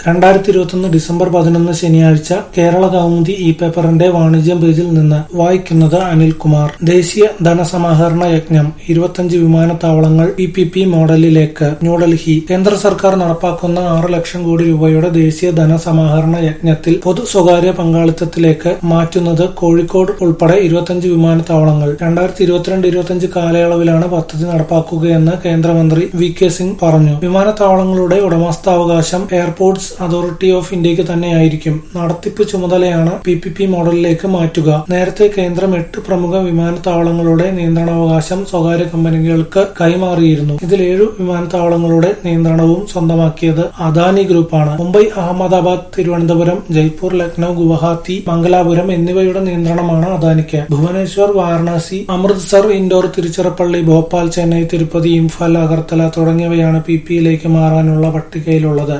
രണ്ടായിരത്തി ഇരുപത്തൊന്ന് ഡിസംബർ പതിനൊന്ന് ശനിയാഴ്ച കേരള കൗമുദി ഇ പേപ്പറിന്റെ വാണിജ്യം പേജിൽ നിന്ന് വായിക്കുന്നത് അനിൽകുമാർ ദേശീയ ധനസമാഹരണ യജ്ഞം ഇരുപത്തഞ്ച് വിമാനത്താവളങ്ങൾ പി പി പി മോഡലിലേക്ക് ന്യൂഡൽഹി കേന്ദ്ര സർക്കാർ നടപ്പാക്കുന്ന ആറ് ലക്ഷം കോടി രൂപയുടെ ദേശീയ ധനസമാഹരണ യജ്ഞത്തിൽ പൊതു സ്വകാര്യ പങ്കാളിത്തത്തിലേക്ക് മാറ്റുന്നത് കോഴിക്കോട് ഉൾപ്പെടെ ഇരുപത്തഞ്ച് വിമാനത്താവളങ്ങൾ രണ്ടായിരത്തി ഇരുപത്തിരണ്ട് ഇരുപത്തിയഞ്ച് കാലയളവിലാണ് പദ്ധതി നടപ്പാക്കുകയെന്ന് കേന്ദ്രമന്ത്രി വി കെ സിംഗ് പറഞ്ഞു വിമാനത്താവളങ്ങളുടെ ഉടമസ്ഥാവകാശം എയർപോർട്ട്സ് അതോറിറ്റി ഓഫ് ഇന്ത്യക്ക് തന്നെയായിരിക്കും നടത്തിപ്പ് ചുമതലയാണ് പി പി പി മോഡലിലേക്ക് മാറ്റുക നേരത്തെ കേന്ദ്രം എട്ട് പ്രമുഖ വിമാനത്താവളങ്ങളുടെ നിയന്ത്രണാവകാശം സ്വകാര്യ കമ്പനികൾക്ക് കൈമാറിയിരുന്നു ഇതിൽ ഏഴു വിമാനത്താവളങ്ങളുടെ നിയന്ത്രണവും സ്വന്തമാക്കിയത് അദാനി ഗ്രൂപ്പാണ് മുംബൈ അഹമ്മദാബാദ് തിരുവനന്തപുരം ജയ്പൂർ ലക്നൌ ഗുവാഹത്തി മംഗലാപുരം എന്നിവയുടെ നിയന്ത്രണമാണ് അദാനിക്ക് ഭുവനേശ്വർ വാരണാസി അമൃത്സർ ഇൻഡോർ തിരുച്ചിറപ്പള്ളി ഭോപ്പാൽ ചെന്നൈ തിരുപ്പതി ഇംഫാൽ അഗർത്തല തുടങ്ങിയവയാണ് പി പിയിലേക്ക് മാറാനുള്ള പട്ടികയിലുള്ളത്